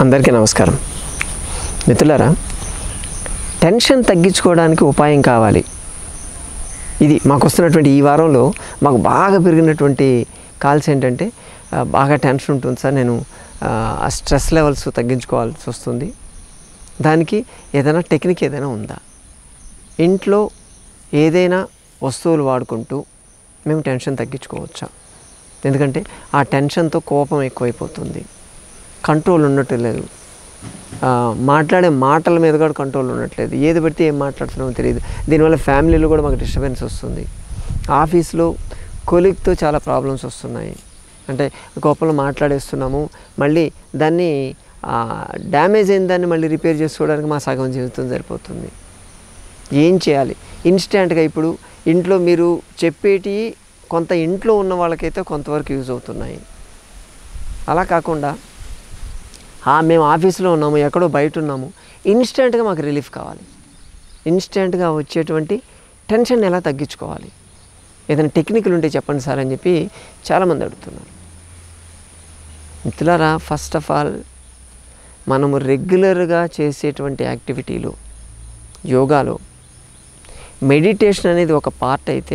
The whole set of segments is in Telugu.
అందరికీ నమస్కారం మిత్రులారా టెన్షన్ తగ్గించుకోవడానికి ఉపాయం కావాలి ఇది మాకు వస్తున్నటువంటి ఈ వారంలో మాకు బాగా పెరిగినటువంటి కాల్స్ ఏంటంటే ఆ, బాగా టెన్షన్ ఉంటుంది సార్ నేను ఆ, ఆ స్ట్రెస్ లెవెల్స్ తగ్గించుకోవాల్సి వస్తుంది దానికి ఏదైనా టెక్నిక్ ఏదైనా ఉందా ఇంట్లో ఏదైనా వస్తువులు వాడుకుంటూ మేము టెన్షన్ తగ్గించుకోవచ్చా ఎందుకంటే ఆ టెన్షన్తో కోపం ఎక్కువైపోతుంది కంట్రోల్ ఉండటం లేదు ఆ, మాట్లాడే మాటల మీద కూడా కంట్రోల్ ఉండట్లేదు ఏది పడితే ఏం మాట్లాడుతున్నామో తెలియదు దీనివల్ల ఫ్యామిలీలో కూడా మాకు డిస్టర్బెన్స్ వస్తుంది ఆఫీస్లో కొలిగ్తో చాలా ప్రాబ్లమ్స్ వస్తున్నాయి అంటే కోపంలో మాట్లాడేస్తున్నాము మళ్ళీ దాన్ని డ్యామేజ్ అయిన దాన్ని మళ్ళీ రిపేర్ చేసుకోవడానికి మా సగం జీవితం సరిపోతుంది ఏం చేయాలి ఇన్స్టెంట్గా ఇప్పుడు ఇంట్లో మీరు చెప్పేటి కొంత ఇంట్లో ఉన్న వాళ్ళకైతే కొంతవరకు యూజ్ అవుతున్నాయి అలా కాకుండా "ఆ, మేము ఆఫీస్లో ఉన్నాము ఎక్కడో బయట ఉన్నాము ఇన్స్టెంట్గా మాకు రిలీఫ్ కావాలి ఇన్స్టెంట్గా వచ్చేటువంటి టెన్షన్ ఎలా తగ్గించుకోవాలి ఏదైనా టెక్నిక్లు ఉంటే చెప్పండి సార్ అని చెప్పి చాలామంది అడుగుతున్నారు మిత్రులారా ఫస్ట్ ఆఫ్ ఆల్ మనము రెగ్యులర్గా చేసేటువంటి యాక్టివిటీలు యోగాలో మెడిటేషన్ అనేది ఒక పార్ట్ అయితే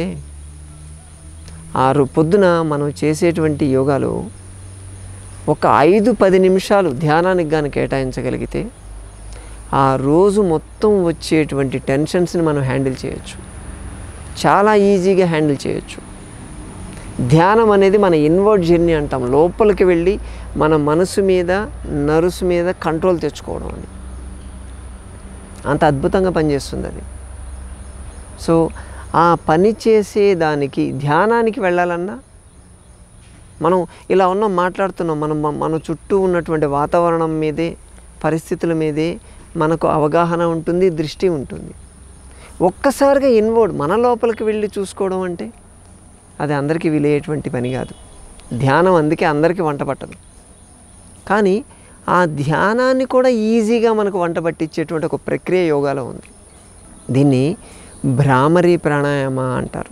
ఆ రో- పొద్దున మనం చేసేటువంటి యోగాలో ఒక ఐదు పది నిమిషాలు ధ్యానానికి కానీ కేటాయించగలిగితే ఆ రోజు మొత్తం వచ్చేటువంటి టెన్షన్స్ని మనం హ్యాండిల్ చేయొచ్చు చాలా ఈజీగా హ్యాండిల్ చేయొచ్చు ధ్యానం అనేది మన ఇన్వర్డ్ జర్నీ అంటాం లోపలికి వెళ్ళి మన మనసు మీద నరుసు మీద కంట్రోల్ తెచ్చుకోవడం అని అంత అద్భుతంగా పనిచేస్తుంది అది సో ఆ పని చేసే దానికి ధ్యానానికి వెళ్ళాలన్నా మనం ఇలా ఉన్నాం మాట్లాడుతున్నాం మనం మన చుట్టూ ఉన్నటువంటి వాతావరణం మీదే పరిస్థితుల మీదే మనకు అవగాహన ఉంటుంది దృష్టి ఉంటుంది ఒక్కసారిగా ఇన్వర్డ్ మన లోపలికి వెళ్ళి చూసుకోవడం అంటే అది అందరికీ వీలయ్యేటువంటి పని కాదు ధ్యానం అందుకే అందరికీ వంట పట్టదు కానీ ఆ ధ్యానాన్ని కూడా ఈజీగా మనకు వంట పట్టించేటువంటి ఒక ప్రక్రియ యోగాలో ఉంది దీన్ని భ్రామరి ప్రాణాయామ అంటారు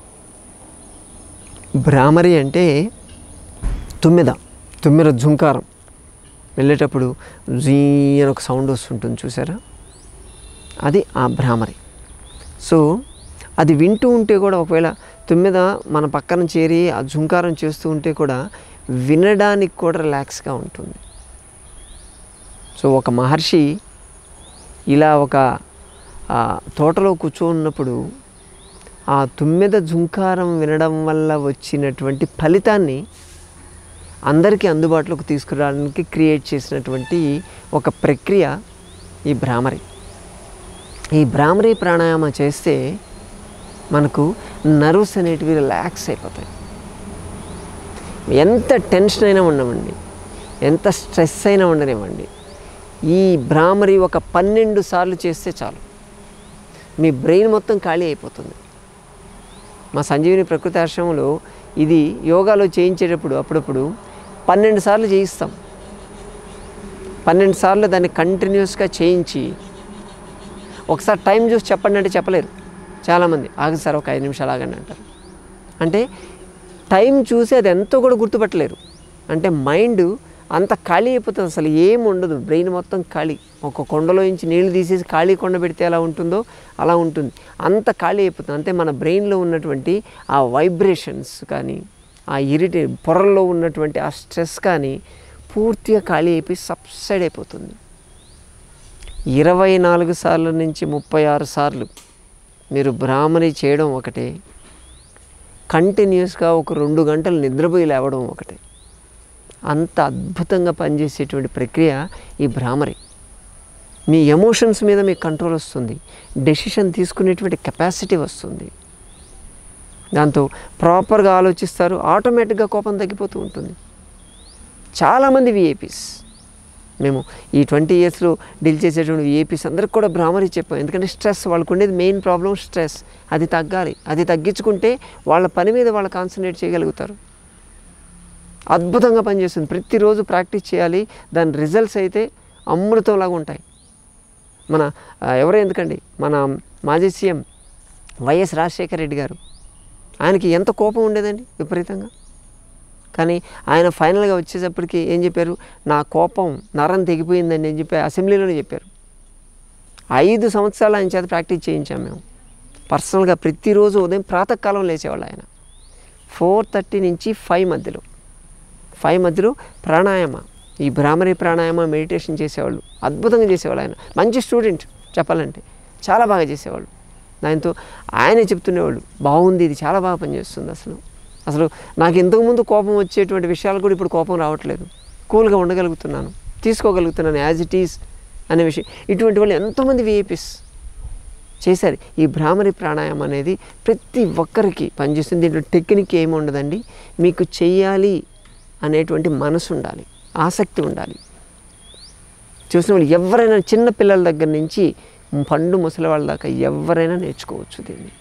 భ్రామరి అంటే తుమ్మెద తుమ్మెద జుంకారం వెళ్ళేటప్పుడు జీ అని ఒక సౌండ్ వస్తుంటుంది చూసారా అది ఆ భ్రామరి సో అది వింటూ ఉంటే కూడా ఒకవేళ తుమ్మెద మన పక్కన చేరి ఆ జుంకారం చేస్తూ ఉంటే కూడా వినడానికి కూడా రిలాక్స్గా ఉంటుంది సో ఒక మహర్షి ఇలా ఒక ఆ, తోటలో కూర్చోన్నప్పుడు ఆ తుమ్మెద జుంకారం వినడం వల్ల వచ్చినటువంటి ఫలితాన్ని అందరికీ అందుబాటులోకి తీసుకురావడానికి క్రియేట్ చేసినటువంటి ఒక ప్రక్రియ ఈ భ్రామరి ఈ భ్రామరి ప్రాణాయామ చేస్తే మనకు నర్వ్స్ అనేటివి రిలాక్స్ అయిపోతాయి ఎంత టెన్షన్ అయినా ఉండవండి ఎంత స్ట్రెస్ అయినా ఉండనివ్వండి ఈ భ్రామరి ఒక పన్నెండు సార్లు చేస్తే చాలు మీ బ్రెయిన్ మొత్తం ఖాళీ అయిపోతుంది మా సంజీవిని ప్రకృతి ఆశ్రమంలో ఇది యోగాలో చేయించేటప్పుడు అప్పుడప్పుడు పన్నెండు సార్లు చేయిస్తాం పన్నెండు సార్లు దాన్ని కంటిన్యూస్గా చేయించి ఒకసారి టైం చూసి చెప్పండి అంటే చెప్పలేరు చాలామంది ఆగండి సార్ ఒక ఐదు నిమిషాలు ఆగండి అంటారు అంటే టైం చూసి అది ఎంతో కూడా గుర్తుపట్టలేరు అంటే మైండ్ అంత ఖాళీ అయిపోతుంది అసలు ఏం ఉండదు బ్రెయిన్ మొత్తం ఖాళీ ఒక కొండలో నుంచి నీళ్లు తీసేసి ఖాళీ కొండ పెడితే ఎలా ఉంటుందో అలా ఉంటుంది అంత ఖాళీ అయిపోతుంది అంటే మన బ్రెయిన్లో ఉన్నటువంటి ఆ వైబ్రేషన్స్ కానీ ఆ ఇరిటే పొరల్లో ఉన్నటువంటి ఆ స్ట్రెస్ కానీ పూర్తిగా ఖాళీ అయిపోయి సబ్సైడ్ అయిపోతుంది ఇరవై నాలుగు సార్ల నుంచి ముప్పై ఆరు సార్లు మీరు బ్రాహ్మణి చేయడం ఒకటే కంటిన్యూస్గా ఒక రెండు గంటలు నిద్రపోయి లేవడం ఒకటే అంత అద్భుతంగా పనిచేసేటువంటి ప్రక్రియ ఈ భ్రామరి మీ ఎమోషన్స్ మీద మీకు కంట్రోల్ వస్తుంది డెసిషన్ తీసుకునేటువంటి కెపాసిటీ వస్తుంది దాంతో ప్రాపర్గా ఆలోచిస్తారు ఆటోమేటిక్గా కోపం తగ్గిపోతూ ఉంటుంది చాలామంది విఏపీస్ మేము ఈ ట్వంటీ ఇయర్స్లో డీల్ చేసేటువంటి విఏపీస్ అందరికి కూడా భ్రామరి చెప్పాం ఎందుకంటే స్ట్రెస్ వాళ్ళకు ఉండేది మెయిన్ ప్రాబ్లం స్ట్రెస్ అది తగ్గాలి అది తగ్గించుకుంటే వాళ్ళ పని మీద వాళ్ళు కాన్సన్ట్రేట్ చేయగలుగుతారు అద్భుతంగా పనిచేస్తుంది ప్రతిరోజు ప్రాక్టీస్ చేయాలి దాని రిజల్ట్స్ అయితే అమృతంలాగా ఉంటాయి మన ఆ, ఎవరో ఎందుకండి మన మాజీ సీఎం వైఎస్ రాజశేఖర రెడ్డి గారు ఆయనకి ఎంత కోపం ఉండేదండి విపరీతంగా కానీ ఆయన ఫైనల్గా వచ్చేటప్పటికి ఏం చెప్పారు నా కోపం నరం తెగిపోయిందని నేను చెప్పి అసెంబ్లీలోనే చెప్పారు ఐదు సంవత్సరాలు ఆయన చేత ప్రాక్టీస్ చేయించాం మేము పర్సనల్గా ప్రతిరోజు ఉదయం ప్రాతకాలం లేచేవాళ్ళు ఆయన ఫోర్ థర్టీ నుంచి ఫైవ్ మధ్యలో ఫైవ్ మధ్యలో ప్రాణాయామ ఈ భ్రామరి ప్రాణాయామ మెడిటేషన్ చేసేవాళ్ళు అద్భుతంగా చేసేవాళ్ళు ఆయన మంచి స్టూడెంట్ చెప్పాలంటే చాలా బాగా చేసేవాళ్ళు దాంతో ఆయనే చెప్తుండేవాళ్ళు బాగుంది ఇది చాలా బాగా పనిచేస్తుంది అసలు అసలు నాకు ఇంతకుముందు కోపం వచ్చేటువంటి విషయాలు కూడా ఇప్పుడు కోపం రావట్లేదు కూల్గా ఉండగలుగుతున్నాను తీసుకోగలుగుతున్నాను యాజ్ ఇట్ ఈస్ అనే విషయం ఇటువంటి వాళ్ళు ఎంతోమంది విఐపీస్ చేశారు ఈ భ్రామరి ప్రాణాయామం అనేది ప్రతి ఒక్కరికి పనిచేస్తుంది దీంట్లో టెక్నిక్ ఏమి ఉండదండి మీకు చెయ్యాలి అనేటువంటి మనసు ఉండాలి ఆసక్తి ఉండాలి చూసిన వాళ్ళు ఎవరైనా చిన్న పిల్లల దగ్గర నుంచి పండు ముసలి వాళ్ళ దాకా ఎవరైనా నేర్చుకోవచ్చు దీన్ని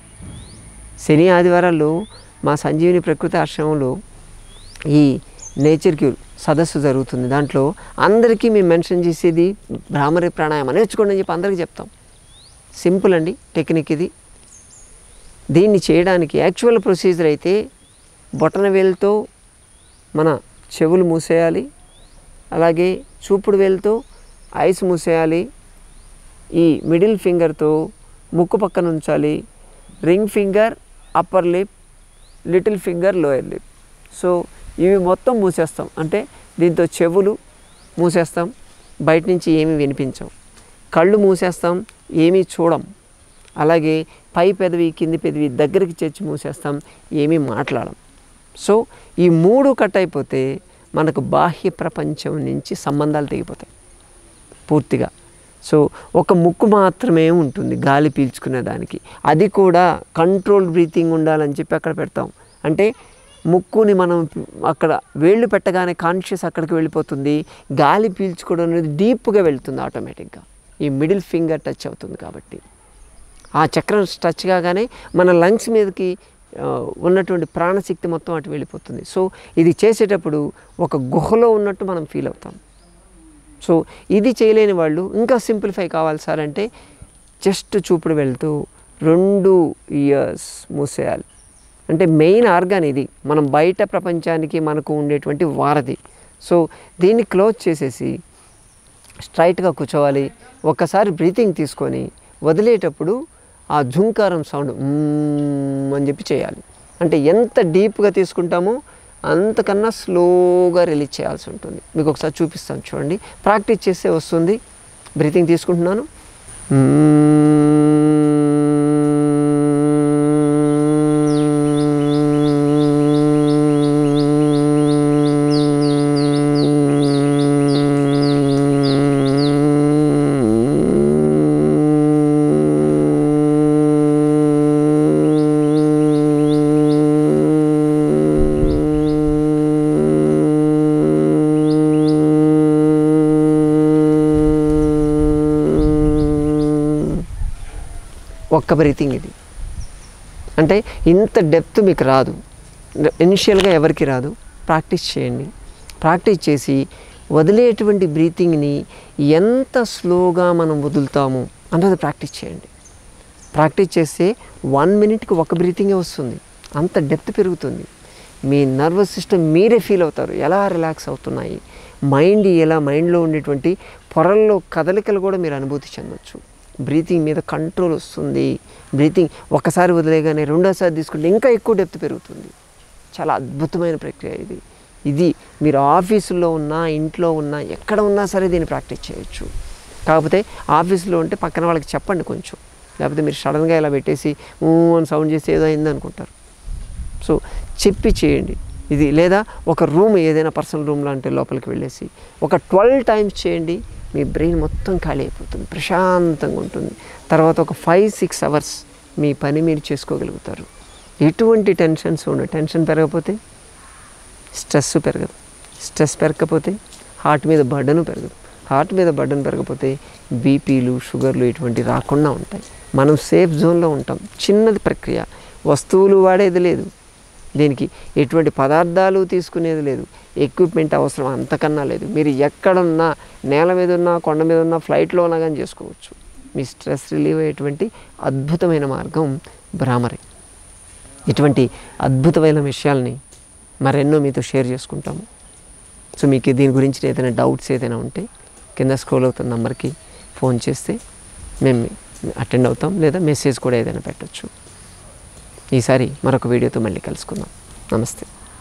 శని ఆదివారాల్లో మా సంజీవిని ప్రకృతి ఆశ్రమంలో ఈ నేచర్ క్యూర్ సదస్సు జరుగుతుంది దాంట్లో అందరికీ మేము మెన్షన్ చేసేది భ్రామరి ప్రాణాయామం నేర్చుకోండి అని చెప్పి అందరికీ చెప్తాం సింపుల్ అండి టెక్నిక్ ఇది దీన్ని చేయడానికి యాక్చువల్ ప్రొసీజర్ అయితే బొటన వేలుతో మన చెవులు మూసేయాలి అలాగే చూపుడు వేలుతో ఐస్ మూసేయాలి ఈ మిడిల్ ఫింగర్తో ముక్కు పక్కన ఉంచాలి ring finger upper lip little finger lower lip so ఇవి మొత్తం మూసేస్తాం అంటే దీంతో చెవులు మూసేస్తాం బయట నుంచి ఏమీ వినిపించం కళ్ళు మూసేస్తాం ఏమీ చూడం అలాగే పై పెదవి కింది పెదవి దగ్గరికి చేర్చి మూసేస్తాం ఏమీ మాట్లాడం సో ఈ మూడు కట్ అయిపోతే మనకు బాహ్య ప్రపంచం నుంచి సంబంధాలు తెగిపోతాయి పూర్తిగా సో ఒక ముక్కు మాత్రమే ఉంటుంది గాలి పీల్చుకునే దానికి అది కూడా కంట్రోల్ బ్రీతింగ్ ఉండాలని చెప్పి అక్కడ పెడతాం అంటే ముక్కుని మనం అక్కడ వేళ్ళు పెట్టగానే కాన్షియస్ అక్కడికి వెళ్ళిపోతుంది గాలి పీల్చుకోవడం అనేది డీప్గా వెళ్తుంది ఆటోమేటిక్గా ఈ మిడిల్ ఫింగర్ టచ్ అవుతుంది కాబట్టి ఆ చక్రం టచ్ కాగానే మన లంగ్స్ మీదకి ఆ, ఉన్నటువంటి ప్రాణశక్తి మొత్తం అటు వెళ్ళిపోతుంది సో ఇది చేసేటప్పుడు ఒక గుహలో ఉన్నట్టు మనం ఫీల్ అవుతాం సో ఇది చేయలేని వాళ్ళు ఇంకా సింప్లిఫై కావాలి సార్ అంటే జస్ట్ చూపుడు వెళ్తూ రెండు ఇయర్స్ మూసేయాలి అంటే మెయిన్ ఆర్గాన్ ఇది మనం బయట ప్రపంచానికి మనకు ఉండేటువంటి వారధి సో దీన్ని క్లోజ్ చేసేసి స్ట్రైట్గా కూర్చోవాలి ఒక్కసారి బ్రీతింగ్ తీసుకొని వదిలేటప్పుడు ఆ ఝుంకారం సౌండ్ మ్మ్ అని చెప్పి చేయాలి అంటే ఎంత డీప్గా తీసుకుంటామో అంతకన్నా స్లోగా రిలీజ్ చేయాల్సి ఉంటుంది మీకు ఒకసారి చూపిస్తాను చూడండి ప్రాక్టీస్ చేస్తే వస్తుంది బ్రీతింగ్ తీసుకుంటున్నాను ఒక్క బ్రీతింగ్ ఇది అంటే ఇంత డెప్త్ మీకు రాదు ఇనిషియల్గా ఎవరికి రాదు ప్రాక్టీస్ చేయండి ప్రాక్టీస్ చేసి వదిలేటువంటి బ్రీతింగ్ని ఎంత స్లోగా మనం వదులుతాము అన్నది ప్రాక్టీస్ చేయండి ప్రాక్టీస్ చేస్తే వన్ మినిట్కి ఒక బ్రీతింగే వస్తుంది అంత డెప్త్ పెరుగుతుంది మీ నర్వస్ సిస్టమ్ మీరే ఫీల్ అవుతారు ఎలా రిలాక్స్ అవుతున్నాయి మైండ్ ఎలా మైండ్లో ఉండేటువంటి పొరల్లో కదలికలు కూడా మీరు అనుభూతి చెందొచ్చు బ్రీతింగ్ మీద కంట్రోల్ వస్తుంది బ్రీతింగ్ ఒకసారి వదిలేగానే రెండోసారి తీసుకుంటే ఇంకా ఎక్కువ డెప్త్ పెరుగుతుంది చాలా అద్భుతమైన ప్రక్రియ ఇది ఇది మీరు ఆఫీసులో ఉన్నా ఇంట్లో ఉన్నా ఎక్కడ ఉన్నా సరే దీన్ని ప్రాక్టీస్ చేయొచ్చు కాకపోతే ఆఫీస్లో ఉంటే పక్కన వాళ్ళకి చెప్పండి కొంచెం లేకపోతే మీరు సడన్గా ఇలా పెట్టేసి ఊ అని సౌండ్ చేసి ఏదో అయింది అనుకుంటారు సో చెప్పి చేయండి ఇది లేదా ఒక రూమ్ ఏదైనా పర్సనల్ రూమ్ లాంటి లోపలికి వెళ్ళేసి ఒక ట్వెల్వ్ టైమ్స్ చేయండి మీ బ్రెయిన్ మొత్తం ఖాళీ అయిపోతుంది ప్రశాంతంగా ఉంటుంది తర్వాత ఒక ఫైవ్ సిక్స్ అవర్స్ మీ పని మీరు చేసుకోగలుగుతారు ఎటువంటి టెన్షన్స్ ఉండవు టెన్షన్ పెరగకపోతే స్ట్రెస్ పెరగదు స్ట్రెస్ పెరగకపోతే హార్ట్ మీద బర్డను పెరగదు హార్ట్ మీద బర్డన్ పెరగకపోతే బీపీలు షుగర్లు ఇటువంటి రాకుండా ఉంటాయి మనం సేఫ్ జోన్లో ఉంటాం చిన్నది ప్రక్రియ వస్తువులు వాడేది లేదు దీనికి ఎటువంటి పదార్థాలు తీసుకునేది లేదు ఎక్విప్మెంట్ అవసరం అంతకన్నా లేదు మీరు ఎక్కడున్నా నేల మీద ఉన్నా కొండ మీద ఉన్నా ఫ్లైట్లో ఉన్నా కానీ చేసుకోవచ్చు మీ స్ట్రెస్ రిలీవ్ అయ్యేటువంటి అద్భుతమైన మార్గం భ్రామరి ఇటువంటి అద్భుతమైన విషయాల్ని మరెన్నో మీతో షేర్ చేసుకుంటాము సో మీకు దీని గురించి ఏదైనా డౌట్స్ ఏదైనా ఉంటే కింద స్క్రోల్ అవుతున్న నెంబర్కి ఫోన్ చేస్తే మేము అటెండ్ అవుతాం లేదా మెసేజ్ కూడా ఏదైనా పెట్టచ్చు ఈసారి మరొక వీడియోతో మళ్ళీ కలుసుకుందాం నమస్తే